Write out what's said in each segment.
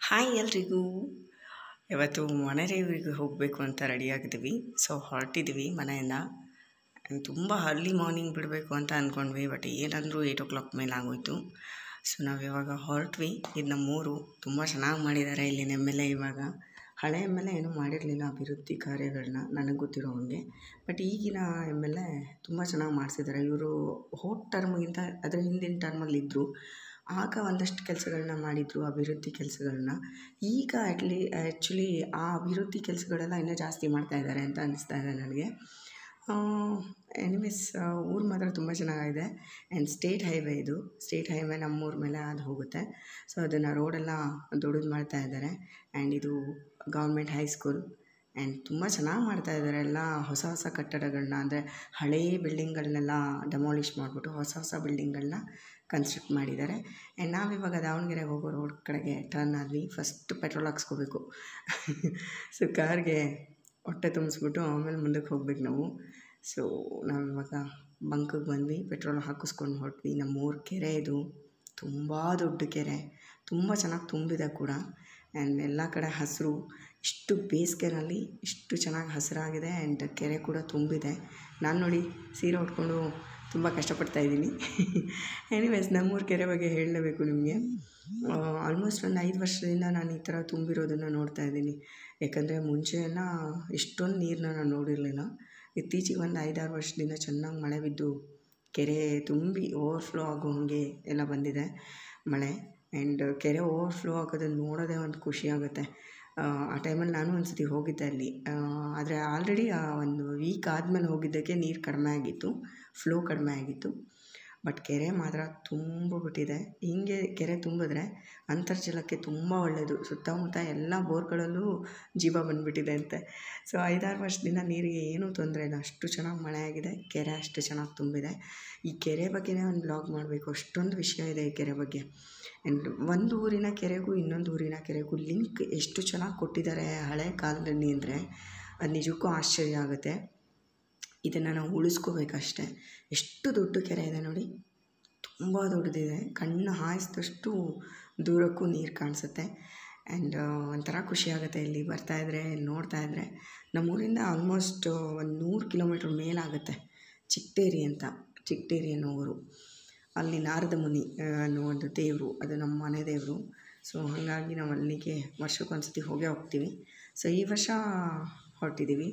hi ಎಲ್ರಿಗೂ ಇವತ್ತು ಮನೆ ದೇವರಿಗೆ ಹೋಗಬೇಕು ಅಂತ ರೆಡಿಯಾಗಿದ್ದೀವಿ ಸೊ ಹೊರಟಿದ್ದೀವಿ ಮನೆಯಿಂದ And ತುಂಬ ಅರ್ಲಿ ಮಾರ್ನಿಂಗ್ ಬಿಡಬೇಕು ಅಂತ ಅಂದ್ಕೊಂಡ್ವಿ ಬಟ್ ಏನಂದರೂ ಏಯ್ಟ್ ಓ ಕ್ಲಾಕ್ ಮೇಲೆ ಆಗೋಯ್ತು ಸೊ ನಾವು ಇವಾಗ ಹೊರಟ್ವಿ ಇದು ನಮ್ಮೂರು ತುಂಬ ಚೆನ್ನಾಗಿ ಮಾಡಿದ್ದಾರೆ ಇಲ್ಲಿ ಎಮ್ ಎಲ್ ಎ ಇವಾಗ ಹಳೆ ಎಮ್ ಎಲ್ ಎ ಏನೂ ಮಾಡಿರಲಿಲ್ಲ ಅಭಿವೃದ್ಧಿ ಕಾರ್ಯಗಳನ್ನ ನನಗೆ ಗೊತ್ತಿರೋ ಹಾಗೆ ಬಟ್ ಈಗಿನ ಎಮ್ ಎಲ್ ಎ ತುಂಬ ಚೆನ್ನಾಗಿ ಮಾಡಿಸಿದ್ದಾರೆ ಇವರು ಹೋದ ಟರ್ಮ್ಗಿಂತ ಅದರ ಹಿಂದಿನ ಟರ್ಮಲ್ಲಿ ಇದ್ದರು ಆಗ ಒಂದಷ್ಟು ಕೆಲಸಗಳನ್ನ ಮಾಡಿದರು ಅಭಿವೃದ್ಧಿ ಕೆಲಸಗಳನ್ನ ಈಗ ಅಟ್ಲಿ ಆ್ಯಕ್ಚುಲಿ ಆ ಅಭಿವೃದ್ಧಿ ಕೆಲಸಗಳೆಲ್ಲ ಇನ್ನೂ ಜಾಸ್ತಿ ಮಾಡ್ತಾ ಇದ್ದಾರೆ ಅಂತ ಅನ್ನಿಸ್ತಾ ಇದೆ ನನಗೆ ಎನಿವೇಸ್ ಊರು ಮಾತ್ರ ತುಂಬ ಚೆನ್ನಾಗಿದೆ ಆ್ಯಂಡ್ ಸ್ಟೇಟ್ ಹೈವೇ ಇದು ಸ್ಟೇಟ್ ಹೈವೇ ನಮ್ಮೂರ ಮೇಲೆ ಅದು ಹೋಗುತ್ತೆ ಸೊ ಅದನ್ನು ರೋಡೆಲ್ಲ ದೊಡ್ಡದು ಮಾಡ್ತಾ ಇದ್ದಾರೆ ಆ್ಯಂಡ್ ಇದು ಗೌರ್ಮೆಂಟ್ ಹೈಸ್ಕೂಲ್ ಆ್ಯಂಡ್ ತುಂಬ ಚೆನ್ನಾಗಿ ಮಾಡ್ತಾ ಇದ್ದಾರೆ ಎಲ್ಲ ಹೊಸ ಹೊಸ ಕಟ್ಟಡಗಳನ್ನ ಅಂದರೆ ಹಳೆಯ ಬಿಲ್ಡಿಂಗ್ಗಳನ್ನೆಲ್ಲ ಡೆಮಾಲಿಷ್ ಮಾಡಿಬಿಟ್ಟು ಹೊಸ ಹೊಸ ಬಿಲ್ಡಿಂಗ್ಗಳನ್ನ ಕನ್ಸ್ಟ್ರಕ್ಟ್ ಮಾಡಿದ್ದಾರೆ ಆ್ಯಂಡ್ ನಾವಿವಾಗ ದಾವಣಗೆರೆಗೆ ಹೋಗೋ ರೋಡ್ ಕಡೆಗೆ ಟರ್ನ್ ಆದ್ವಿ ಫಸ್ಟ್ ಪೆಟ್ರೋಲ್ ಹಾಕ್ಸ್ಕೋಬೇಕು ಸೊ ಕಾರ್ಗೆ ಹೊಟ್ಟೆ ತುಂಬಿಸ್ಬಿಟ್ಟು ಆಮೇಲೆ ಮುಂದಕ್ಕೆ ಹೋಗ್ಬೇಕು ನಾವು ಸೊ ನಾವಿವಾಗ ಬಂಕಿಗೆ ಬಂದ್ವಿ ಪೆಟ್ರೋಲ್ ಹಾಕಿಸ್ಕೊಂಡು ಹೊರಟ್ವಿ ನಮ್ಮೂರ ಕೆರೆ ಇದು ತುಂಬ ದೊಡ್ಡ ಕೆರೆ ತುಂಬ ಚೆನ್ನಾಗಿ ತುಂಬಿದೆ ಕೂಡ ಆ್ಯಂಡ್ ಎಲ್ಲ ಕಡೆ ಹಸಿರು ಇಷ್ಟು ಬೇಸಿಗೆನಲ್ಲಿ ಇಷ್ಟು ಚೆನ್ನಾಗಿ ಹಸಿರಾಗಿದೆ ಆ್ಯಂಡ್ ಕೆರೆ ಕೂಡ ತುಂಬಿದೆ ನಾನು ನೋಡಿ ಸೀರೆ ಉಟ್ಕೊಂಡು ತುಂಬ ಕಷ್ಟಪಡ್ತಾ ಇದ್ದೀನಿ ಎನಿವೇಸ್ ನಮ್ಮೂರ ಕೆರೆ ಬಗ್ಗೆ ಹೇಳಲೇಬೇಕು ನಿಮಗೆ ಆಲ್ಮೋಸ್ಟ್ ಒಂದು ಐದು ವರ್ಷದಿಂದ ನಾನು ಈ ಥರ ತುಂಬಿರೋದನ್ನು ನೋಡ್ತಾ ಇದ್ದೀನಿ ಯಾಕಂದರೆ ಮುಂಚೆ ಎಲ್ಲ ಇಷ್ಟೊಂದು ನೀರನ್ನ ನಾನು ನೋಡಿರಲಿಲ್ಲ ಇತ್ತೀಚೆಗೆ ಒಂದು ಐದಾರು ವರ್ಷದಿಂದ ಚೆನ್ನಾಗಿ ಮಳೆ ಬಿದ್ದು ಕೆರೆ ತುಂಬಿ ಓವರ್ಫ್ಲೋ ಆಗೋ ಹಾಗೆ ಎಲ್ಲ ಬಂದಿದೆ ಮಳೆ ಆ್ಯಂಡ್ ಕೆರೆ ಓವರ್ಫ್ಲೋ ಆಗೋದನ್ನು ನೋಡೋದೇ ಒಂದು ಖುಷಿ ಆಗುತ್ತೆ ಆ ಟೈಮಲ್ಲಿ ನಾನು ಒಂದು ಸತಿ ಹೋಗಿದ್ದೆ ಅಲ್ಲಿ ಆದರೆ ಆಲ್ರೆಡಿ ಒಂದು ವೀಕ್ ಆದಮೇಲೆ ಹೋಗಿದ್ದಕ್ಕೆ ನೀರು ಕಡಿಮೆ ಆಗಿತ್ತು ಫ್ಲೋ ಕಡಿಮೆ ಆಗಿತ್ತು ಬಟ್ ಕೆರೆ ಮಾತ್ರ ತುಂಬ ಬಿಟ್ಟಿದೆ ಹೀಗೆ ಕೆರೆ ತುಂಬಿದ್ರೆ ಅಂತರ್ಜಲಕ್ಕೆ ತುಂಬ ಒಳ್ಳೆಯದು ಸುತ್ತಮುತ್ತ ಎಲ್ಲ ಬೋರ್ಗಳಲ್ಲೂ ಜೀವ ಬಂದುಬಿಟ್ಟಿದೆ ಅಂತೆ ಸೊ ಐದಾರು ವರ್ಷದಿಂದ ನೀರಿಗೆ ಏನೂ ತೊಂದರೆ ಇಲ್ಲ ಅಷ್ಟು ಚೆನ್ನಾಗಿ ಮಳೆ ಆಗಿದೆ ಕೆರೆ ಅಷ್ಟು ಚೆನ್ನಾಗಿ ತುಂಬಿದೆ ಈ ಕೆರೆ ಬಗ್ಗೆನೇ ಒಂದು ಬ್ಲಾಗ್ ಮಾಡಬೇಕು ಅಷ್ಟೊಂದು ವಿಷಯ ಇದೆ ಈ ಕೆರೆ ಬಗ್ಗೆ ಆ್ಯಂಡ್ ಒಂದು ಊರಿನ ಕೆರೆಗೂ ಇನ್ನೊಂದು ಊರಿನ ಕೆರೆಗೂ ಲಿಂಕ್ ಎಷ್ಟು ಚೆನ್ನಾಗಿ ಕೊಟ್ಟಿದ್ದಾರೆ ಹಳೆ ಕಾಲದಲ್ಲಿ ಅಂದರೆ ಅದು ನಿಜಕ್ಕೂ ಆಶ್ಚರ್ಯ ಆಗುತ್ತೆ ಇದನ್ನು ನಾವು ಉಳಿಸ್ಕೋಬೇಕಷ್ಟೆ ಎಷ್ಟು ದೊಡ್ಡ ಕೆರೆ ಇದೆ ನೋಡಿ ತುಂಬ ದೊಡ್ಡದಿದೆ ಕಣ್ಣು ಹಾಯಿಸಿದಷ್ಟು ದೂರಕ್ಕೂ ನೀರು ಕಾಣಿಸುತ್ತೆ ಆ್ಯಂಡ್ ಒಂಥರ ಖುಷಿಯಾಗುತ್ತೆ ಇಲ್ಲಿ ಬರ್ತಾಯಿದ್ರೆ ಇಲ್ಲಿ ನೋಡ್ತಾ ಇದ್ದರೆ ನಮ್ಮೂರಿಂದ ಆಲ್ಮೋಸ್ಟ್ ಒಂದು ನೂರು ಕಿಲೋಮೀಟ್ರ್ ಮೇಲಾಗುತ್ತೆ ಚಿಕ್ಕಟೇರಿ ಅಂತ ಚಿಕ್ಕಟೇರಿ ಅನ್ನೋ ಊರು ಅಲ್ಲಿ ನಾರದ ಮುನಿ ಅನ್ನೋ ಒಂದು ದೇವರು ಅದು ನಮ್ಮ ಮನೆ ದೇವರು ಸೊ ಹಾಗಾಗಿ ನಾವು ಅಲ್ಲಿಗೆ ವರ್ಷಕ್ಕೊಂದು ಸತಿ ಹೋಗೇ ಹೋಗ್ತೀವಿ ಸೊ ಈ ವರ್ಷ ಹೊರಟಿದ್ದೀವಿ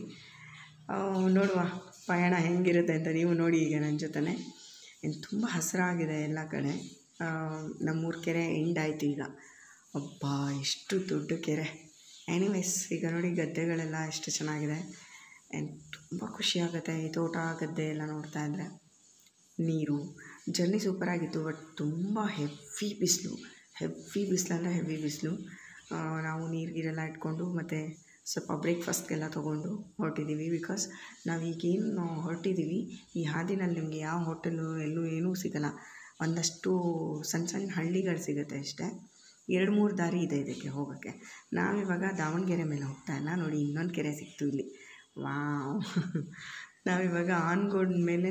ನೋಡುವ ಪಯಣ ಹೆಂಗಿರುತ್ತೆ ಅಂತ ನೀವು ನೋಡಿ ಈಗ ನನ್ನ ಜೊತೆನೆ ತುಂಬ ಹಸಿರಾಗಿದೆ ಎಲ್ಲ ಕಡೆ ನಮ್ಮೂರ ಕೆರೆ ಎಂಡ್ ಆಯಿತು ಈಗ ಅಬ್ಬಾ ಎಷ್ಟು ದೊಡ್ಡ ಕೆರೆ ಎನಿವೇಸ್ ಈಗ ನೋಡಿ ಗದ್ದೆಗಳೆಲ್ಲ ಎಷ್ಟು ಚೆನ್ನಾಗಿದೆ ಆ್ಯಂಡ್ ತುಂಬ ಖುಷಿಯಾಗುತ್ತೆ ಈ ತೋಟ ಗದ್ದೆ ಎಲ್ಲ ನೋಡ್ತಾ ಇದ್ದರೆ ನೀರು ಜರ್ನಿ ಸೂಪರಾಗಿತ್ತು ಬಟ್ ತುಂಬ ಹೆವಿ ಬಿಸಿಲು ಹೆವಿ ಬಿಸಿಲಂದರೆ ಹೆವಿ ಬಿಸಿಲು ನಾವು ನೀರು ಗೀರೆಲ್ಲ ಇಟ್ಕೊಂಡು ಮತ್ತು ಸ್ವಲ್ಪ ಬ್ರೇಕ್ಫಾಸ್ಟ್ಗೆಲ್ಲ ತೊಗೊಂಡು ಹೊರಟಿದ್ದೀವಿ ಬಿಕಾಸ್ ನಾವು ಈಗೇನು ಹೊರಟಿದ್ದೀವಿ ಈ ಹಾದಿನಲ್ಲಿ ನಿಮಗೆ ಯಾವ ಹೋಟೆಲು ಎಲ್ಲೂ ಏನೂ ಸಿಗೋಲ್ಲ ಒಂದಷ್ಟು ಸಣ್ಣ ಸಣ್ಣ ಹಳ್ಳಿಗಳು ಸಿಗುತ್ತೆ ಅಷ್ಟೇ ಎರಡು ಮೂರು ದಾರಿ ಇದೆ ಇದಕ್ಕೆ ಹೋಗೋಕ್ಕೆ ನಾವಿವಾಗ ದಾವಣಗೆರೆ ಮೇಲೆ ಹೋಗ್ತಾ ಇಲ್ಲ ನೋಡಿ ಇನ್ನೊಂದು ಕೆರೆ ಸಿಕ್ತು ಇಲ್ಲಿ ವಾವ್ ನಾವಿವಾಗ ಆನ್ಗೋಡ್ ಮೇಲೇ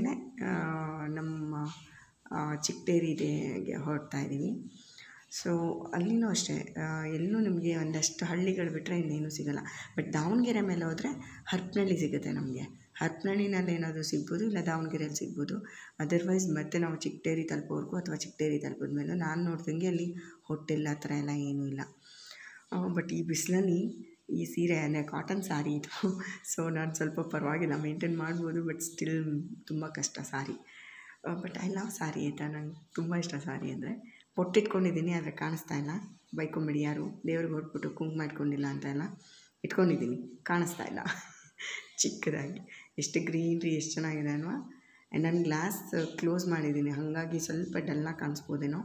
ನಮ್ಮ ಚಿಕ್ಕಟೇರಿಗೆ ಹೊರಡ್ತಾ ಇದ್ದೀವಿ ಸೊ ಅಲ್ಲಿನೂ ಅಷ್ಟೇ ಎಲ್ಲೂ ನಿಮಗೆ ಒಂದಷ್ಟು ಹಳ್ಳಿಗಳು ಬಿಟ್ಟರೆ ಇನ್ನೇನು ಸಿಗೋಲ್ಲ ಬಟ್ ದಾವಣಗೆರೆ ಮೇಲೆ ಹೋದರೆ ಹರಪನಹಳ್ಳಿ ಸಿಗುತ್ತೆ ನಮಗೆ ಹರಪನಹಳ್ಳಿನಲ್ಲಿ ಏನಾದರೂ ಸಿಗ್ಬೋದು ಇಲ್ಲ ದಾವಣಗೆರೆಯಲ್ಲಿ ಸಿಗ್ಬೋದು ಅದರ್ವೈಸ್ ಮತ್ತೆ ನಾವು ಚಿಕ್ಕಟೇರಿ ತಲುಪೋವರೆಗೂ ಅಥವಾ ಚಿಕ್ಕಟೇರಿ ತಲುಪಿದ ಮೇಲೆ ನಾನು ನೋಡ್ದಂಗೆ ಅಲ್ಲಿ ಹೋಟೆಲ್ ಆ ಥರ ಎಲ್ಲ ಏನೂ ಇಲ್ಲ ಬಟ್ ಈ ಬಿಸಿಲಲ್ಲಿ ಈ ಸೀರೆ ಅಂದರೆ ಕಾಟನ್ ಸಾರಿ ಇದು ಸೊ ನಾನು ಸ್ವಲ್ಪ ಪರವಾಗಿಲ್ಲ ಮೇಂಟೈನ್ ಮಾಡ್ಬೋದು ಬಟ್ ಸ್ಟಿಲ್ ತುಂಬ ಕಷ್ಟ sorry but I love sorry ಆಯಿತಾ ನಂಗೆ ತುಂಬ ಇಷ್ಟ ಸಾರಿ ಅಂದರೆ പൊಟ್ಟಿಟ್ಕೊಂಡಿದ್ದೀನಿ ಆದರೆ ಕಾಣಿಸ್ತಾ ಇಲ್ಲ ಬೈಕೊಂಬಿಡಿ ಯಾರು ದೇವ್ರಿಗೆ ಹೊಟ್ಬಿಟ್ಟು ಕುಂಕುಮ ಇಟ್ಕೊಂಡಿಲ್ಲ ಅಂತ ಎಲ್ಲ ಇಟ್ಕೊಂಡಿದ್ದೀನಿ ಕಾಣಿಸ್ತಾ ಇಲ್ಲ ಚಿಕ್ಕದಾಗಿ ಎಷ್ಟು ಗ್ರೀನ್ರಿ ಎಷ್ಟು ಚೆನ್ನಾಗಿದೆ ಅಲ್ವಾ ಆ್ಯಂಡ್ ನಾನು ಗ್ಲಾಸ್ ಕ್ಲೋಸ್ ಮಾಡಿದ್ದೀನಿ ಹಾಗಾಗಿ ಸ್ವಲ್ಪ ಡಲ್ಲಾಗಿ ಕಾಣಿಸ್ಬೋದೇನೋ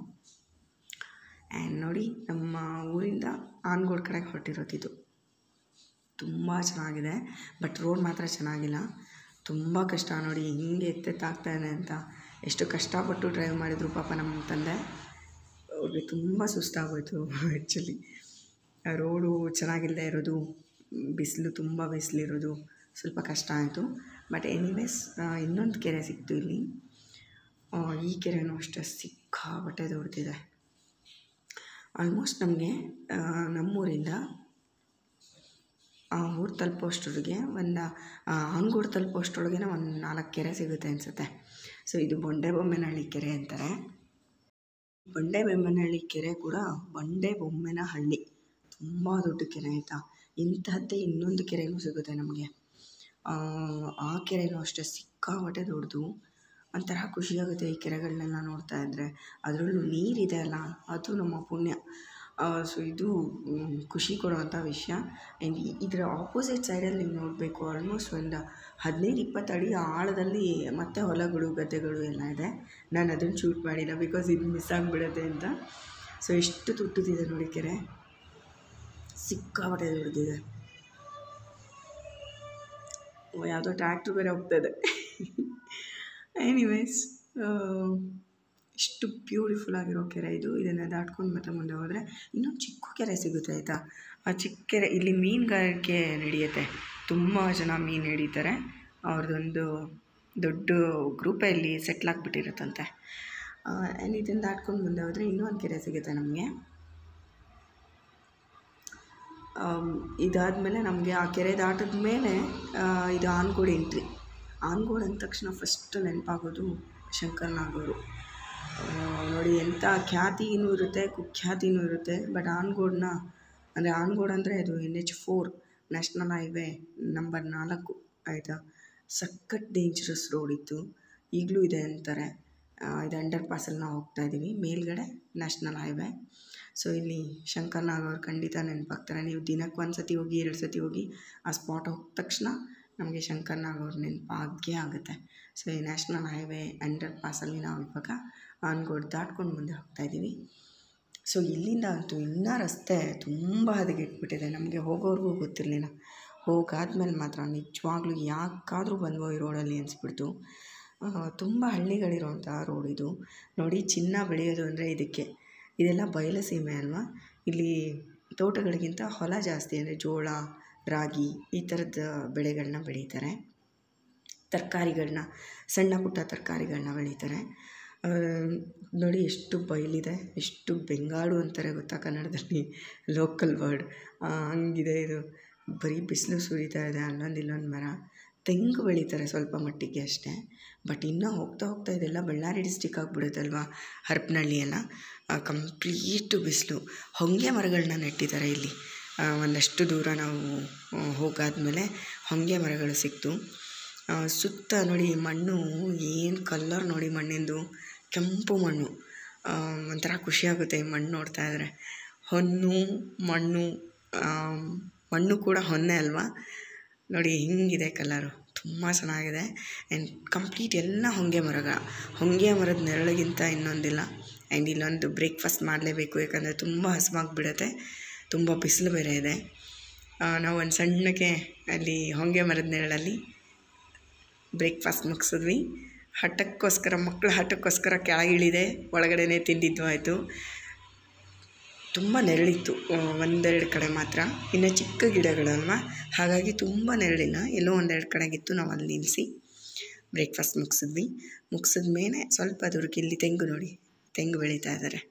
ಆ್ಯಂಡ್ ನೋಡಿ ನಮ್ಮ ಊರಿಂದ ಆನ್ಗೋಡ್ ಕಡೆಗೆ ಹೊರಟಿರೋದಿದ್ದು ತುಂಬ ಚೆನ್ನಾಗಿದೆ ಬಟ್ ರೋಡ್ ಮಾತ್ರ ಚೆನ್ನಾಗಿಲ್ಲ ತುಂಬ ಕಷ್ಟ ನೋಡಿ ಹಿಂಗೆ ಎತ್ತೆತ್ತಾಗ್ತಾ ಇದೆ ಅಂತ ಎಷ್ಟು ಕಷ್ಟಪಟ್ಟು ಡ್ರೈವ್ ಮಾಡಿದ್ರು ಪಾಪ ನಮ್ಮ ತಂದೆ ಅವ್ರಿಗೆ ತುಂಬ ಸುಸ್ತಾಗೋಯ್ತು ಆ್ಯಕ್ಚುಲಿ ರೋಡು ಚೆನ್ನಾಗಿಲ್ಲದೆ ಇರೋದು ಬಿಸಿಲು ತುಂಬ ಬಿಸಿಲಿರೋದು ಸ್ವಲ್ಪ ಕಷ್ಟ ಆಯಿತು ಬಟ್ ಎನಿವೇಸ್ ಇನ್ನೊಂದು ಕೆರೆ ಸಿಕ್ತು ಇಲ್ಲಿ ಈ ಕೆರೆನೂ ಅಷ್ಟೇ ಸಿಕ್ಕಾಬಟ್ಟೆ ದೊಡ್ಡದಿದೆ ಆಲ್ಮೋಸ್ಟ್ ನಮಗೆ ನಮ್ಮೂರಿಂದ ಆ ಊರು ತಲುಪೋಷ್ಟೊಳಗೆ ಒಂದು ಅಂಗೂರು ತಲುಪೋಷ್ಟೊಳಗೆ ಒಂದು ನಾಲ್ಕು ಕೆರೆ ಸಿಗುತ್ತೆ ಅನಿಸುತ್ತೆ ಸೊ ಇದು ಬೊಂಡೆಬೊಮ್ಮನಹಳ್ಳಿ ಕೆರೆ ಅಂತಾರೆ ಬಂಡೆಬೊಮ್ಮನಹಳ್ಳಿ ಕೆರೆ ಕೂಡ ಬಂಡೆಬೊಮ್ಮನಹಳ್ಳಿ ತುಂಬ ದೊಡ್ಡ ಕೆರೆ ಆಯಿತಾ ಇಂತಹದ್ದೇ ಇನ್ನೊಂದು ಕೆರೆನೂ ಸಿಗುತ್ತೆ ನಮಗೆ ಆ ಕೆರೆನೂ ಅಷ್ಟೇ ಸಿಕ್ಕಾಪಟ್ಟೆ ದೊಡ್ಡದು ಒಂಥರ ಖುಷಿಯಾಗುತ್ತೆ ಈ ಕೆರೆಗಳನ್ನೆಲ್ಲ ನೋಡ್ತಾ ಇದ್ದರೆ ಅದರಲ್ಲೂ ನೀರಿದೆ ಅಲ್ಲ ಅದು ನಮ್ಮ ಪುಣ್ಯ ಸೊ ಇದು ಮ್, ಖುಷಿ ಕೊಡುವಂಥ ವಿಷಯ ಆ್ಯಂಡ್ ಇದರ ಆಪೋಸಿಟ್ ಸೈಡಲ್ಲಿ ನೀವು ನೋಡಬೇಕು ಆಲ್ಮೋಸ್ಟ್ ಒಂದು ಹದಿನೈದು ಇಪ್ಪತ್ತು ಅಡಿ ಆಳದಲ್ಲಿ ಮತ್ತೆ ಹೊಲಗಳು ಗದ್ದೆಗಳು ಎಲ್ಲ ಇದೆ ನಾನು ಅದನ್ನು ಶೂಟ್ ಮಾಡಿಲ್ಲ ಬಿಕಾಸ್ ಇದು ಮಿಸ್ ಆಗಿಬಿಡುತ್ತೆ ಅಂತ ಸೊ ಎಷ್ಟು ತುಟ್ಟುದಿದೆ ನೋಡಿ ಕೆರೆ ಸಿಕ್ಕಾಪಟ್ಟೆ ದೊಡ್ಡದಿದೆ ಓ ಯಾವುದೋ ಟ್ರ್ಯಾಕ್ಟ್ರ್ ಬೇರೆ ಹೋಗ್ತಾಯಿದೆ ಎನಿವೇಸ್ ಇಷ್ಟು ಬ್ಯೂಟಿಫುಲ್ ಆಗಿರೋ ಕೆರೆ ಇದು ಇದನ್ನು ದಾಟ್ಕೊಂಡು ಮತ್ತೆ ಮುಂದೆ ಹೋದರೆ ಇನ್ನೊಂದು ಚಿಕ್ಕ ಕೆರೆ ಸಿಗುತ್ತೆ ಆಯಿತಾ ಆ ಚಿಕ್ಕ ಕೆರೆ ಇಲ್ಲಿ ಮೀನುಗಾರಿಕೆ ನಡೆಯುತ್ತೆ ತುಂಬ ಜನ ಮೀನು ಹಿಡಿತಾರೆ ಅವ್ರದ್ದೊಂದು ದೊಡ್ಡ ಗ್ರೂಪೇ ಇಲ್ಲಿ ಸೆಟ್ಲ್ ಆಗಿಬಿಟ್ಟಿರುತ್ತಂತೆ ಆ್ಯಂಡ್ ಇದನ್ನು ದಾಟ್ಕೊಂಡು ಮುಂದೆ ಹೋದರೆ ಇನ್ನೂ ಒಂದು ಕೆರೆ ಸಿಗುತ್ತೆ ನಮಗೆ ಇದಾದಮೇಲೆ ನಮಗೆ ಆ ಕೆರೆ ದಾಟಿದ ಮೇಲೆ ಇದು ಆನ್ಗೋಡ್ ಎಂಟ್ರಿ ಆನ್ಗೋಡ್ ಅಂದ ತಕ್ಷಣ ಫಸ್ಟ್ ನೆನಪಾಗೋದು ಶಂಕರನಾಗವರು ನೋಡಿ ಎಂಥ ಖ್ಯಾತಿನೂ ಇರುತ್ತೆ ಕುಖ್ಯಾತಿನೂ ಇರುತ್ತೆ ಬಟ್ ಆನ್ಗೋಡ್ನ ಅಂದರೆ ಆನ್ಗೋಡ್ ಅಂದರೆ ಅದು N H four national highway number ನಾಲ್ಕು ಆಯಿತಾ ಸಖತ್ ಡೇಂಜರಸ್ ರೋಡ್ ಇತ್ತು ಈಗಲೂ ಇದೆ ಅಂತಾರೆ ಆ, ಇದು ಅಂಡರ್ ಪಾಸಲ್ಲಿ ನಾವು ಹೋಗ್ತಾ ಇದ್ದೀವಿ ಮೇಲ್ಗಡೆ ನ್ಯಾಷನಲ್ ಹೈವೇ ಸೊ ಇಲ್ಲಿ ಶಂಕರ್ನಾಗ್ ಅವ್ರು ಖಂಡಿತ ನೆನಪಾಗ್ತಾರೆ ನೀವು ದಿನಕ್ಕೆ ಒಂದು ಸತಿ ಹೋಗಿ ಎರಡು ಸತಿ ಹೋಗಿ ಆ ಸ್ಪಾಟ್ ಹೋದ ತಕ್ಷಣ ನಮಗೆ ಶಂಕರ್ನಾಗ್ ಅವ್ರ ನೆನಪಾಗೇ ಆಗುತ್ತೆ ಸೊ ಈ ನ್ಯಾಷನಲ್ ಹೈವೇ ಅಂಡರ್ ಪಾಸಲ್ಲಿ ನಾವು ಇವಾಗ ಆನ್ಗೋಡ್ ದಾಟ್ಕೊಂಡು ಮುಂದೆ ಹೋಗ್ತಾ ಇದ್ದೀವಿ ಸೊ ಇಲ್ಲಿಂದ ಅಂತೂ ಇನ್ನೂ ರಸ್ತೆ ತುಂಬ ಹದಗೆಟ್ಬಿಟ್ಟಿದೆ ನಮಗೆ ಹೋಗೋರ್ಗೂ ಗೊತ್ತಿರಲಿಲ್ಲ ಹೋಗಾದ್ಮೇಲೆ ಮಾತ್ರ ನಿಜವಾಗ್ಲೂ ಯಾಕಾದರೂ ಬಂದ್ವೋ ಈ ರೋಡಲ್ಲಿ ಅನಿಸ್ಬಿಡ್ತು ತುಂಬ ಹಳ್ಳಿಗಳಿರೋಂಥ ರೋಡ್ ಇದು ನೋಡಿ ಚಿನ್ನ ಬೆಳೆಯೋದು ಅಂದರೆ ಇದಕ್ಕೆ ಇದೆಲ್ಲ ಬಯಲಸೀಮೆ ಅಲ್ವಾ ಇಲ್ಲಿ ತೋಟಗಳಿಗಿಂತ ಹೊಲ ಜಾಸ್ತಿ ಅಂದರೆ ಜೋಳ ರಾಗಿ ಈ ಥರದ ಬೆಳೆಗಳನ್ನ ಬೆಳೀತಾರೆ ತರಕಾರಿಗಳನ್ನ ಸಣ್ಣ ಪುಟ್ಟ ತರಕಾರಿಗಳನ್ನ ಬೆಳೀತಾರೆ ಆ, ನೋಡಿ ಎಷ್ಟು ಬಯಲಿದೆ ಎಷ್ಟು ಬೆಂಗಾಡು ಅಂತಾರೆ ಗೊತ್ತಾ ಕನ್ನಡದಲ್ಲಿ ಲೋಕಲ್ ವರ್ಡ್ ಹಂಗಿದೆ ಇದು ಬರೀ ಬಿಸಿಲು ಸುರಿತಾ ಇದೆ ಅಲ್ಲೊಂದು ಇಲ್ಲೊಂದು ಮರ ತೆಂಗು ಬೆಳೀತಾರೆ ಸ್ವಲ್ಪ ಮಟ್ಟಿಗೆ ಅಷ್ಟೇ ಬಟ್ ಇನ್ನೂ ಹೋಗ್ತಾ ಹೋಗ್ತಾ ಇದೆಲ್ಲ ಬಳ್ಳಾರಿ ಡಿಸ್ಟಿಕ್ ಆಗಿಬಿಡುತ್ತಲ್ವಾ ಹರಪನಹಳ್ಳಿ ಎಲ್ಲ ಕಂಪ್ಲೀಟು ಬಿಸಿಲು ಹೊಂಗೆ ಮರಗಳನ್ನ ನೆಟ್ಟಿದ್ದಾರೆ ಇಲ್ಲಿ ಆ, ಒಂದಷ್ಟು ದೂರ ನಾವು ಆ, ಹೋಗಾದ್ಮೇಲೆ ಹೊಂಗೆ ಮರಗಳು ಸಿಕ್ತು ಆ, ಸುತ್ತ ನೋಡಿ ಮಣ್ಣು ಏನು ಕಲ್ಲರ್ ನೋಡಿ ಮಣ್ಣಿಂದು ಕೆಂಪು ಮಣ್ಣು ಆ, ಒಂಥರ ಖುಷಿಯಾಗುತ್ತೆ ಈ ಮಣ್ಣು ನೋಡ್ತಾ ಇದ್ರೆ ಹೊನ್ನು ಮಣ್ಣು ಆ, ಮಣ್ಣು ಕೂಡ ಹೊನ್ನೆ ಅಲ್ವಾ ನೋಡಿ ಹಿಂಗಿದೆ ಕಲರು ತುಂಬ ಚೆನ್ನಾಗಿದೆ ಆ್ಯಂಡ್ ಕಂಪ್ಲೀಟ್ ಎಲ್ಲ ಹೊಂಗೆ ಮರಗಳ ಹೊಂಗೆ ಮರದ ನೆರಳಿಗಿಂತ ಇನ್ನೊಂದಿಲ್ಲ ಆ್ಯಂಡ್ ಇಲ್ಲೊಂದು ಬ್ರೇಕ್ಫಾಸ್ಟ್ ಮಾಡಲೇಬೇಕು ಯಾಕಂದರೆ ತುಂಬ ಹಸಿವಾಗ್ಬಿಡುತ್ತೆ ತುಂಬ ಬಿಸಿಲು ಬೇರೆ ಇದೆ ಆ, ನಾವು ಒಂದು ಸಣ್ಣಕ್ಕೆ ಅಲ್ಲಿ ಹೊಂಗೆ ಮರದ ನೆರಳಲ್ಲಿ ಬ್ರೇಕ್ಫಾಸ್ಟ್ ಮುಗಿಸಿದ್ವಿ ಹಠಕ್ಕೋಸ್ಕರ ಮಕ್ಕಳ ಹಠಕ್ಕೋಸ್ಕರ ಕೆಳಗಿಳಿದೆ ಒಳಗಡೆನೇ ತಿಂದಿದ್ದು ಆಯಿತು ತುಂಬ ನೆರಳಿತ್ತು ಆ, ಒಂದೆರಡು ಕಡೆ ಮಾತ್ರ ಇನ್ನು ಚಿಕ್ಕ ಗಿಡಗಳಲ್ವ ಹಾಗಾಗಿ ತುಂಬ ನೆರಳಿಲ್ಲ ಎಲ್ಲೋ ಒಂದೆರಡು ಕಡೆಗಿತ್ತು ನಾವು ಅಲ್ಲಿ ನಿಲ್ಲಿಸಿ ಬ್ರೇಕ್ಫಾಸ್ಟ್ ಮುಗಿಸಿದ್ವಿ ಮುಗಿಸಿದ ಮೇಲೆ ಸ್ವಲ್ಪ ದೂರಕ್ಕೆ ಇಲ್ಲಿ ತೆಂಗು ನೋಡಿ ತೆಂಗು ಬೆಳೀತಾ ಇದ್ದಾರೆ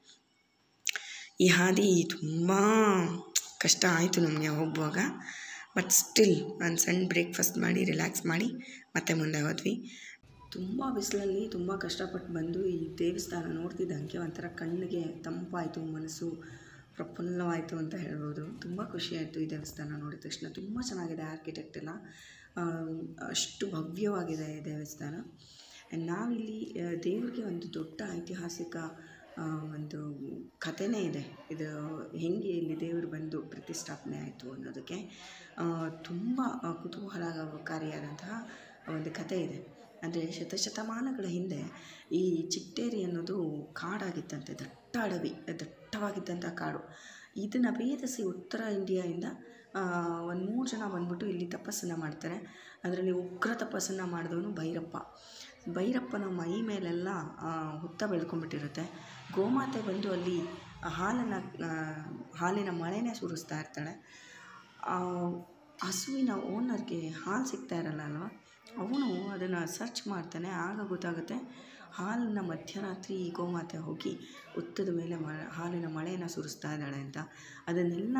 ಈ ಹಾದಿ ತುಂಬ ಕಷ್ಟ ಆಯಿತು ನಮಗೆ ಹೋಗುವಾಗ ಬಟ್ ಸ್ಟಿಲ್ ಒಂದು ಸಣ್ಣ ಬ್ರೇಕ್ಫಾಸ್ಟ್ ಮಾಡಿ ರಿಲ್ಯಾಕ್ಸ್ ಮಾಡಿ ಮತ್ತೆ ಮುಂದೆ ಹೋದ್ವಿ ತುಂಬ ಬಿಸಿಲಲ್ಲಿ ತುಂಬ ಕಷ್ಟಪಟ್ಟು ಬಂದು ಈ ದೇವಸ್ಥಾನ ನೋಡ್ತಿದ್ದಂಗೆ ಒಂಥರ ಕಣ್ಣಿಗೆ ತಂಪಾಯಿತು ಮನಸ್ಸು ಪ್ರಫುಲ್ಲವಾಯಿತು ಅಂತ ಹೇಳ್ಬೋದು ತುಂಬ ಖುಷಿಯಾಯಿತು ಈ ದೇವಸ್ಥಾನ ನೋಡಿದ ತಕ್ಷಣ ತುಂಬ ಚೆನ್ನಾಗಿದೆ ಆರ್ಕಿಟೆಕ್ಟ್ ಎಲ್ಲ ಆ, ಅಷ್ಟು ಭವ್ಯವಾಗಿದೆ ಈ ದೇವಸ್ಥಾನ ಆ್ಯಂಡ್ ನಾವಿಲ್ಲಿ ಆ, ದೇವ್ರಿಗೆ ಒಂದು ದೊಡ್ಡ ಐತಿಹಾಸಿಕ ಆ, ಒಂದು ಕಥೆನೇ ಇದೆ ಇದು ಹೆಂಗೆ ಇಲ್ಲಿ ದೇವರು ಬಂದು ಪ್ರತಿಷ್ಠಾಪನೆ ಆಯಿತು ಅನ್ನೋದಕ್ಕೆ ಆ, ತುಂಬ ಆ, ಕುತೂಹಲಕಾರಿಯಾದಂತಹ ಒಂದು ಕಥೆ ಇದೆ ಅಂದರೆ ಶತಶತಮಾನಗಳ ಹಿಂದೆ ಈ ಚಿಟ್ಟೇರಿ ಅನ್ನೋದು ಕಾಡಾಗಿತ್ತಂತೆ ದಟ್ಟ ಅಡವಿ ದಟ್ಟವಾಗಿದ್ದಂಥ ಕಾಡು ಇದನ್ನು ಭೇದಿಸಿ ಉತ್ತರ ಇಂಡಿಯಾಯಿಂದ ಒಂದು ಮೂರು ಜನ ಬಂದ್ಬಿಟ್ಟು ಇಲ್ಲಿ ತಪಸ್ಸನ್ನು ಮಾಡ್ತಾರೆ ಅದರಲ್ಲಿ ಉಗ್ರ ತಪಸ್ಸನ್ನು ಮಾಡಿದವನು ಭೈರಪ್ಪ ಭೈರಪ್ಪನ ಮೈ ಮೇಲೆಲ್ಲ ಆ, ಹುತ್ತ ಬೆಳ್ಕೊಂಡ್ಬಿಟ್ಟಿರುತ್ತೆ ಗೋಮಾತೆ ಬಂದು ಅಲ್ಲಿ ಹಾಲನ್ನು ಹಾಲಿನ ಮಳೆನೇ ಸುರಿಸ್ತಾ ಇರ್ತಾಳೆ ಆ ಹಸುವಿನ ಓನರ್ಗೆ ಹಾಲು ಸಿಗ್ತಾ ಇರಲ್ಲ ಅಲ್ವಾ ಅವನು ಅದನ್ನು ಸರ್ಚ್ ಮಾಡ್ತಾನೆ ಆಗ ಗೊತ್ತಾಗುತ್ತೆ ಹಾಲನ್ನ ಮಧ್ಯರಾತ್ರಿ ಗೋಮಾತೆ ಹೋಗಿ ಹುತ್ತದ ಮೇಲೆ ಮ ಹಾಲಿನ ಮಳೆಯನ್ನು ಸುರಿಸ್ತಾ ಇದ್ದಾಳೆ ಅಂತ ಅದನ್ನೆಲ್ಲ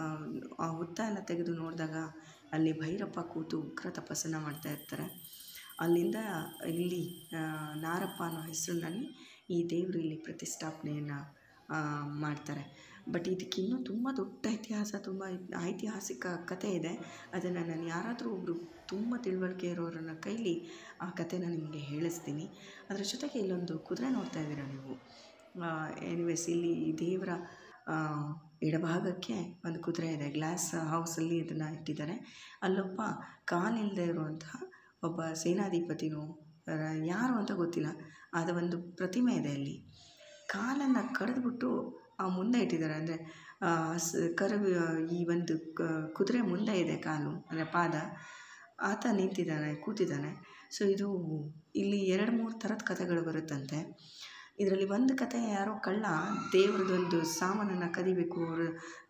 ಆ ಹುತ್ತ ಎಲ್ಲ ತೆಗೆದು ನೋಡಿದಾಗ ಅಲ್ಲಿ ಭೈರಪ್ಪ ಕೂತು ಉಗ್ರ ತಪಸ್ಸನ್ನು ಮಾಡ್ತಾ ಇರ್ತಾರೆ ಅಲ್ಲಿಂದ ಇಲ್ಲಿ ನಾರಪ್ಪ ಅನ್ನೋ ಹೆಸರಿನಲ್ಲಿ ಈ ದೇವರು ಇಲ್ಲಿ ಪ್ರತಿಷ್ಠಾಪನೆಯನ್ನು ಮಾಡ್ತಾರೆ ಬಟ್ ಇದಕ್ಕಿನ್ನೂ ತುಂಬ ದೊಡ್ಡ ಇತಿಹಾಸ ತುಂಬ ಐತಿಹಾಸಿಕ ಕಥೆ ಇದೆ ಅದನ್ನು ನಾನು ಯಾರಾದರೂ ಒಬ್ಬರು ತುಂಬ ತಿಳುವಳಿಕೆ ಇರೋರನ್ನ ಕೈಲಿ ಆ ಕಥೆನ ನಿಮಗೆ ಹೇಳಿಸ್ತೀನಿ ಅದರ ಜೊತೆಗೆ ಇಲ್ಲೊಂದು ಕುದುರೆ ನೋಡ್ತಾ ಇದ್ದೀರಾ ನೀವು ಎನಿವೇಸ್ ಇಲ್ಲಿ ದೇವರ ಎಡಭಾಗಕ್ಕೆ ಒಂದು ಕುದುರೆ ಇದೆ ಗ್ಲಾಸ್ ಹೌಸಲ್ಲಿ ಇದನ್ನು ಇಟ್ಟಿದ್ದಾರೆ ಅಲ್ಲೊಬ್ಬ ಕಾಲಿಲ್ಲದೆ ಇರುವಂತಹ ಒಬ್ಬ ಸೇನಾಧಿಪತಿನೂ ಯಾರು ಅಂತ ಗೊತ್ತಿಲ್ಲ ಆದ ಒಂದು ಪ್ರತಿಮೆ ಇದೆ ಅಲ್ಲಿ ಕಾಲನ್ನು ಕಡಿದ್ಬಿಟ್ಟು ಆ ಮುಂದೆ ಇಟ್ಟಿದ್ದಾರೆ ಅಂದರೆ ಸ್ ಕರು ಈ ಒಂದು ಕುದುರೆ ಮುಂದೆ ಇದೆ ಕಾಲು ಅಂದರೆ ಪಾದ ಆತ ನಿಂತಿದ್ದಾನೆ ಕೂತಿದ್ದಾನೆ ಸೊ ಇದು ಇಲ್ಲಿ ಎರಡು ಮೂರು ಥರದ ಕಥೆಗಳು ಬರುತ್ತಂತೆ ಇದರಲ್ಲಿ ಒಂದು ಕತೆ ಯಾರೋ ಕಳ್ಳ ದೇವ್ರದ್ದೊಂದು ಸಾಮಾನನ್ನು ಕದಿಬೇಕು ಅವ್ರ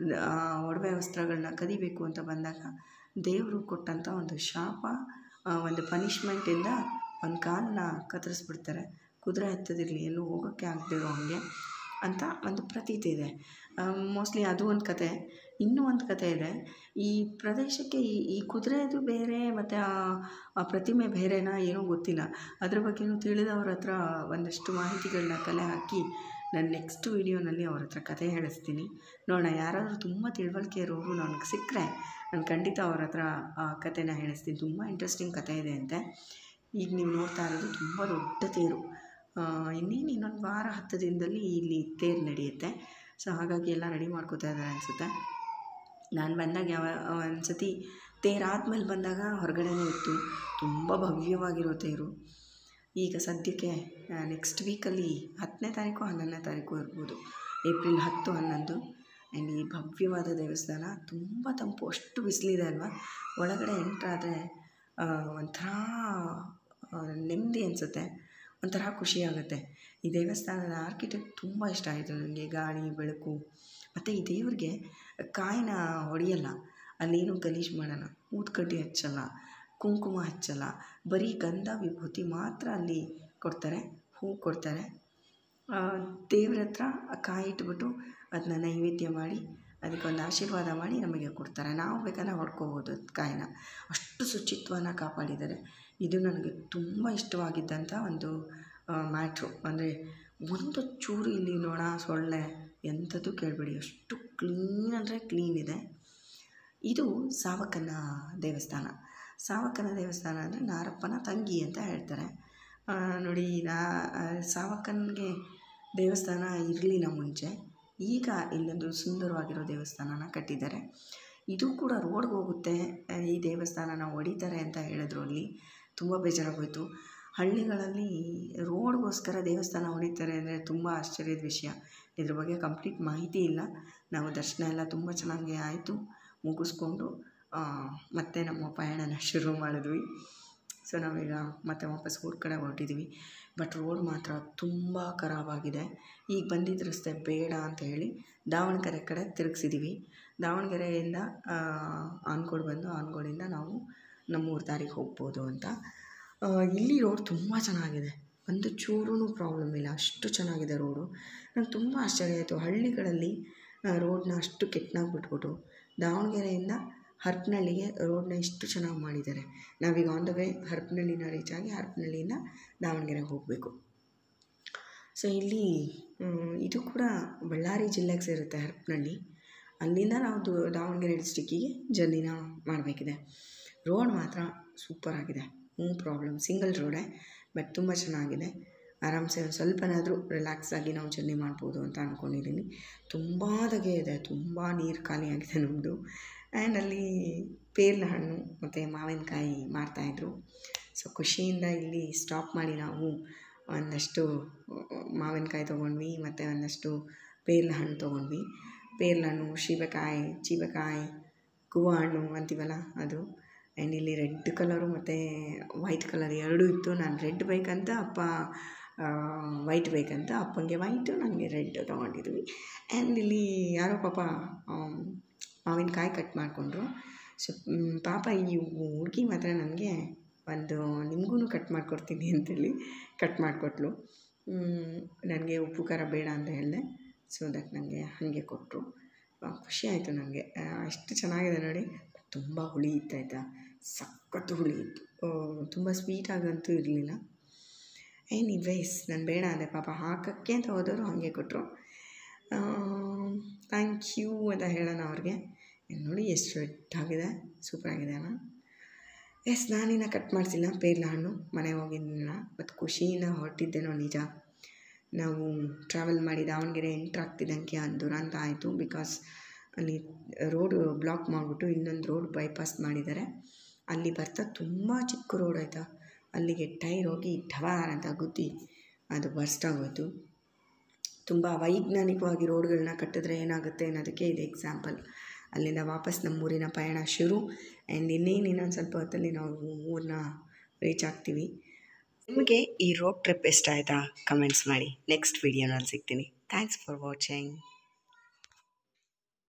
ಒಡವೆ ವಸ್ತ್ರಗಳನ್ನ ಕದಿಬೇಕು ಅಂತ ಬಂದಾಗ ದೇವರು ಕೊಟ್ಟಂಥ ಒಂದು ಶಾಪ ಒಂದು ಪನಿಷ್ಮೆಂಟಿಂದ ಒಂದು ಕಾಲನ್ನ ಕತ್ತರಿಸ್ಬಿಡ್ತಾರೆ ಕುದುರೆ ಹತ್ತದಿರಲಿ ಎಲ್ಲೂ ಹೋಗೋಕ್ಕೆ ಆಗದೆ ಇರೋ ಹಾಗೆ ಅಂತ ಒಂದು ಪ್ರತೀತಿ ಇದೆ ಮೋಸ್ಟ್ಲಿ ಅದು ಒಂದು ಕತೆ ಇನ್ನೂ ಒಂದು ಕತೆ ಇದೆ ಈ ಪ್ರದೇಶಕ್ಕೆ ಈ ಈ ಕುದುರೆದು ಬೇರೆ ಮತ್ತು ಆ ಪ್ರತಿಮೆ ಬೇರೆನಾ ಏನೋ ಗೊತ್ತಿಲ್ಲ ಅದ್ರ ಬಗ್ಗೆನೂ ತಿಳಿದವ್ರ ಹತ್ರ ಒಂದಷ್ಟು ಮಾಹಿತಿಗಳನ್ನ ಕಲೆ ಹಾಕಿ ನಾನು ನೆಕ್ಸ್ಟ್ ವೀಡಿಯೋನಲ್ಲಿ ಅವ್ರ ಹತ್ರ ಕತೆ ಹೇಳಿಸ್ತೀನಿ ನೋಡೋಣ ಯಾರಾದರೂ ತುಂಬ ತಿಳುವಳಿಕೆ ಇರೋರು ನನಗೆ ಸಿಕ್ಕರೆ ನಾನು ಖಂಡಿತ ಅವ್ರ ಹತ್ರ ಆ ಕತೆನ ಹೇಳಿಸ್ತೀನಿ ತುಂಬ ಇಂಟ್ರೆಸ್ಟಿಂಗ್ ಕತೆ ಇದೆ ಅಂತೆ ಈಗ ನೀವು ನೋಡ್ತಾ ಇರೋದು ತುಂಬ ದೊಡ್ಡ ತೇರು ಇನ್ನೇನು ಇನ್ನೊಂದು ವಾರ ಹತ್ತು ದಿನದಲ್ಲಿ ಇಲ್ಲಿ ತೇರು ನಡೆಯುತ್ತೆ ಸೊ ಹಾಗಾಗಿ ಎಲ್ಲ ರೆಡಿ ಮಾಡ್ಕೋತಾ ಇದ್ದಾರೆ ಅನಿಸುತ್ತೆ ನಾನು ಬಂದಾಗ ಯಾವ ಒಂದು ಸತಿ ತೇರಾದ್ಮೇಲೆ ಬಂದಾಗ ಹೊರಗಡೆನೇ ಇತ್ತು ತುಂಬ ಭವ್ಯವಾಗಿರೋ ತೇರು ಈಗ ಸದ್ಯಕ್ಕೆ ನೆಕ್ಸ್ಟ್ ವೀಕಲ್ಲಿ ಹತ್ತನೇ ತಾರೀಕು ಹನ್ನೊಂದನೇ ತಾರೀಕು ಇರ್ಬೋದು ಏಪ್ರಿಲ್ ಹತ್ತು ಹನ್ನೊಂದು ಆ್ಯಂಡ್ ಈ ಭವ್ಯವಾದ ದೇವಸ್ಥಾನ ತುಂಬ ತಂಪು ಅಷ್ಟು ಬಿಸಿಲಿದೆ ಅಲ್ವಾ ಒಳಗಡೆ ಎಂಟ್ರಾದರೆ ಒಂಥರ ನೆಮ್ಮದಿ ಅನಿಸುತ್ತೆ ಒಂಥರ ಖುಷಿಯಾಗುತ್ತೆ ಈ ದೇವಸ್ಥಾನದ ಆರ್ಕಿಟೆಕ್ಟ್ ತುಂಬ ಇಷ್ಟ ಆಯಿತು ನನಗೆ ಗಾಳಿ ಬೆಳಕು ಮತ್ತು ಈ ದೇವ್ರಿಗೆ ಕಾಯಿನ ಹೊಡೆಯಲ್ಲ ಅಲ್ಲೇನು ಗಲೀಜು ಮಾಡೋಣ ಊದ್ಕಡ್ಡಿ ಹಚ್ಚಲ್ಲ ಕುಂಕುಮ ಹಚ್ಚಲ್ಲ ಬರೀ ಗಂಧ ವಿಭೂತಿ ಮಾತ್ರ ಅಲ್ಲಿ ಕೊಡ್ತಾರೆ ಹೂ ಕೊಡ್ತಾರೆ ದೇವ್ರ ಹತ್ರ ಕಾಯಿ ಇಟ್ಬಿಟ್ಟು ಅದನ್ನ ನೈವೇದ್ಯ ಮಾಡಿ ಅದಕ್ಕೊಂದು ಆಶೀರ್ವಾದ ಮಾಡಿ ನಮಗೆ ಕೊಡ್ತಾರೆ ನಾವು ಬೇಕಾದ್ರೆ ಹೊಡ್ಕೋಬೋದು ಕಾಯಿನ ಅಷ್ಟು ಶುಚಿತ್ವನ ಕಾಪಾಡಿದ್ದಾರೆ ಇದು ನನಗೆ ತುಂಬ ಇಷ್ಟವಾಗಿದ್ದಂಥ ಒಂದು ಮ್ಯಾಟ್ರು ಅಂದರೆ ಒಂದು ಚೂರು ಇಲ್ಲಿ ನೊಣ ಸೊಳ್ಳೆ ಎಂಥದ್ದು ಕೇಳಬೇಡಿ ಅಷ್ಟು ಕ್ಲೀನ್ ಅಂದರೆ ಕ್ಲೀನ್ ಇದೆ ಇದು ಸಾವಕನ ದೇವಸ್ಥಾನ ಸಾವಕನ ದೇವಸ್ಥಾನ ಅಂದರೆ ನಾರಪ್ಪನ ತಂಗಿ ಅಂತ ಹೇಳ್ತಾರೆ ನೋಡಿ ನಾ ಸಾವಕನಿಗೆ ದೇವಸ್ಥಾನ ಇರಲಿಲ್ಲ ಮುಂಚೆ ಈಗ ಇಲ್ಲೊಂದು ಸುಂದರವಾಗಿರೋ ದೇವಸ್ಥಾನನ ಕಟ್ಟಿದ್ದಾರೆ ಇದು ಕೂಡ ರೋಡ್ಗೆ ಹೋಗುತ್ತೆ ಈ ದೇವಸ್ಥಾನನ ಹೊಡಿತಾರೆ ಅಂತ ಹೇಳಿದ್ರು ಅಲ್ಲಿ ತುಂಬ ಬೇಜಾರಾಗೋಯಿತು ಹಳ್ಳಿಗಳಲ್ಲಿ ರೋಡ್ಗೋಸ್ಕರ ದೇವಸ್ಥಾನ ಹೊಡಿತಾರೆ ಅಂದರೆ ತುಂಬ ಆಶ್ಚರ್ಯದ ವಿಷಯ ಇದ್ರ ಬಗ್ಗೆ ಕಂಪ್ಲೀಟ್ ಮಾಹಿತಿ ಇಲ್ಲ ನಾವು ದರ್ಶನ ಎಲ್ಲ ತುಂಬ ಚೆನ್ನಾಗಿ ಆಯಿತು ಮುಗಿಸ್ಕೊಂಡು ಮತ್ತೆ ನಮ್ಮ ಪಯಣನ ಶುರು ಮಾಡಿದ್ವಿ ಸೊ ನಾವೀಗ ಮತ್ತೆ ವಾಪಸ್ ಊರ ಕಡೆ ಹೊರಟಿದ್ವಿ ಬಟ್ ರೋಡ್ ಮಾತ್ರ ತುಂಬ ಖರಾಬಾಗಿದೆ ಈಗ ಬಂದಿದ್ದ ರಸ್ತೆ ಬೇಡ ಅಂತ ಹೇಳಿ ದಾವಣಗೆರೆ ಕಡೆ ತಿರುಗಿಸಿದ್ದೀವಿ ದಾವಣಗೆರೆಯಿಂದ ಆನ್ಗೋಡ್ ಬಂದು ಆನ್ಗೋಡಿಂದ ನಾವು ನಮ್ಮೂರ ದಾರಿಗೆ ಹೋಗ್ಬೋದು ಅಂತ ಇಲ್ಲಿ ರೋಡ್ ತುಂಬ ಚೆನ್ನಾಗಿದೆ ಒಂದು ಚೂರೂ ಪ್ರಾಬ್ಲಮ್ ಇಲ್ಲ ಅಷ್ಟು ಚೆನ್ನಾಗಿದೆ ರೋಡು ನಂಗೆ ತುಂಬ ಆಶ್ಚರ್ಯ ಆಯಿತು ಹಳ್ಳಿಗಳಲ್ಲಿ ರೋಡನ್ನ ಅಷ್ಟು ಕೆಟ್ಟನಾಗಿ ಬಿಟ್ಬಿಟ್ಟು ದಾವಣಗೆರೆಯಿಂದ ಹರಪನಹಳ್ಳಿಗೆ ರೋಡನ್ನ ಇಷ್ಟು ಚೆನ್ನಾಗಿ ಮಾಡಿದ್ದಾರೆ ನಾವೀಗ ಆನ್ ದ ವೇ ಹರಪನಹಳ್ಳಿನ ರೀಚ್ ಆಗಿ ಹರಪನಹಳ್ಳಿಯಿಂದ ದಾವಣಗೆರೆಗೆ ಹೋಗಬೇಕು ಸೊ ಇಲ್ಲಿ ಇದು ಕೂಡ ಬಳ್ಳಾರಿ ಜಿಲ್ಲೆಗೆ ಸೇರುತ್ತೆ ಹರಪನಹಳ್ಳಿ ಅಲ್ಲಿಂದ ನಾವು ದಾವಣಗೆರೆ ಡಿಸ್ಟಿಕ್ಕಿಗೆ ಜರ್ನಿನ ಮಾಡಬೇಕಿದೆ ರೋಡ್ ಮಾತ್ರ ಸೂಪರಾಗಿದೆ ನೋ ಪ್ರಾಬ್ಲಮ್ ಸಿಂಗಲ್ ರೋಡೇ ಬಟ್ ತುಂಬ ಚೆನ್ನಾಗಿದೆ ಆರಾಮ್ಸೆ ಒಂದು ಸ್ವಲ್ಪನಾದರೂ ರಿಲ್ಯಾಕ್ಸ್ ಆಗಿ ನಾವು ಜರ್ನಿ ಮಾಡ್ಬೋದು ಅಂತ ಅಂದ್ಕೊಂಡಿದ್ದೀನಿ ತುಂಬ ಧಗೆ ಇದೆ ತುಂಬ ನೀರು ಖಾಲಿಯಾಗಿದೆ ನಮ್ಮದು ಆ್ಯಂಡ್ ಅಲ್ಲಿ ಪೇರ್ಲ ಹಣ್ಣು ಮತ್ತು ಮಾವಿನಕಾಯಿ ಮಾರ್ತಾಯಿದ್ರು ಸೊ ಖುಷಿಯಿಂದ ಇಲ್ಲಿ ಸ್ಟಾಪ್ ಮಾಡಿ ನಾವು ಒಂದಷ್ಟು ಮಾವಿನಕಾಯಿ ತೊಗೊಂಡ್ವಿ ಮತ್ತು ಒಂದಷ್ಟು ಪೇರ್ಲ ಹಣ್ಣು ತೊಗೊಂಡ್ವಿ ಪೇರ್ಲ ಹಣ್ಣು ಸೀಬೆಕಾಯಿ ಚೀಬೆಕಾಯಿ ಕೂವ ಹಣ್ಣು ಅಂತೀವಲ್ಲ ಅದು ಆ್ಯಂಡ್ ಇಲ್ಲಿ ರೆಡ್ ಕಲರು ಮತ್ತು ವೈಟ್ ಕಲರ್ ಎರಡೂ ಇತ್ತು ನಾನು ರೆಡ್ ಬೇಕಂತ ಅಪ್ಪ ವೈಟ್ ಬೇಕಂತ ಅಪ್ಪನಿಗೆ ವೈಟು ನನಗೆ ರೆಡ್ ತೊಗೊಂಡಿದ್ವಿ ಆ್ಯಂಡ್ ಇಲ್ಲಿ ಯಾರೋ ಪಾಪ ಮಾವಿನಕಾಯಿ ಕಟ್ ಮಾಡಿಕೊಂಡ್ರು ಸೊ ಪಾಪ ಈ ಹುಡುಗಿ ಮಾತ್ರ ನನಗೆ ಒಂದು ನಿಮಗೂ ಕಟ್ ಮಾಡಿಕೊಡ್ತೀನಿ ಅಂತೇಳಿ ಕಟ್ ಮಾಡಿಕೊಟ್ಲು ನನಗೆ ಉಪ್ಪು ಖಾರ ಬೇಡ ಅಂತ ಹೇಳಿದೆ ಸೊ ದಟ್ ನನಗೆ ಹಾಗೆ ಕೊಟ್ಟರು ಖುಷಿ ಆಯಿತು ನನಗೆ ಎಷ್ಟು ಚೆನ್ನಾಗಿದೆ ನೋಡಿ ತುಂಬ ಹುಳಿ ಇತ್ತು ಆಯಿತಾ ಸಖತ್ತು ಹುಳಿ ಇತ್ತು ತುಂಬ ಸ್ವೀಟಾಗಂತೂ ಇರಲಿಲ್ಲ ಎನಿವೇಸ್ ನಾನು ಬೇಡ ಅಂದೆ ಪಾಪ ಹಾಕೋಕ್ಕೆ ಅಂತ ಹೋದವರು ಹಾಗೆ ಕೊಟ್ಟರು ಥ್ಯಾಂಕ್ ಯು ಅಂತ ಹೇಳೋಣ ಅವ್ರಿಗೆ ಇಲ್ಲಿ ನೋಡಿ ಎಷ್ಟು ರೆಡ್ಡಾಗಿದೆ ಸೂಪರಾಗಿದೆ ಅಲ್ಲ ಎಸ್ ನಾನಿನ್ನ ಕಟ್ ಮಾಡಿಸಿಲ್ಲ ಪೇರ್ಲ ಹಣ್ಣು ಮನೆಗೆ ಹೋಗಿದ್ದಿಲ್ಲ ಮತ್ತು ಖುಷಿಯಿಂದ ಹೊರಟಿದ್ದೇನೋ ನಿಜ ನಾವು ಟ್ರಾವೆಲ್ ಮಾಡಿ ದಾವಣಗೆರೆ ಎಂಟ್ರ್ ಆಗ್ತಿದ್ದಂಗೆ ಆ ದುರಂತ ಆಯಿತು ಬಿಕಾಸ್ ಅಲ್ಲಿ ರೋಡು ಬ್ಲಾಕ್ ಮಾಡಿಬಿಟ್ಟು ಇನ್ನೊಂದು ರೋಡ್ ಬೈಪಾಸ್ ಮಾಡಿದ್ದಾರೆ ಅಲ್ಲಿ ಬರ್ತಾ ತುಂಬ ಚಿಕ್ಕ ರೋಡ್ ಆಯಿತಾ ಅಲ್ಲಿಗೆ ಟೈರ್ ಹೋಗಿ ಢವಾರ್ ಅಂತ ಗುದ್ದಿ ಅದು ಬರ್ಸ್ಟ್ ಆಗೋಯ್ತು ತುಂಬ ವೈಜ್ಞಾನಿಕವಾಗಿ ರೋಡ್ಗಳನ್ನ ಕಟ್ಟಿದ್ರೆ ಏನಾಗುತ್ತೆ ಅನ್ನೋದಕ್ಕೆ ಇದು ಎಕ್ಸಾಂಪಲ್ ಅಲ್ಲಿಂದ ವಾಪಸ್ ನಮ್ಮೂರಿನ ಪಯಣ ಶುರು ಆ್ಯಂಡ್ ಇನ್ನೇನು ಇನ್ನೊಂದು ಸ್ವಲ್ಪ ಹೊತ್ತಲ್ಲಿ ನಾವು ಊರನ್ನ ರೀಚ್ ಆಗ್ತೀವಿ ನಿಮಗೆ ಈ ರೋಡ್ ಟ್ರಿಪ್ ಇಷ್ಟ ಆಯಿತಾ ಕಮೆಂಟ್ಸ್ ಮಾಡಿ ನೆಕ್ಸ್ಟ್ ವೀಡಿಯೋನಲ್ಲಿ ಸಿಗ್ತೀನಿ ಥ್ಯಾಂಕ್ಸ್ ಫಾರ್ ವಾಚಿಂಗ್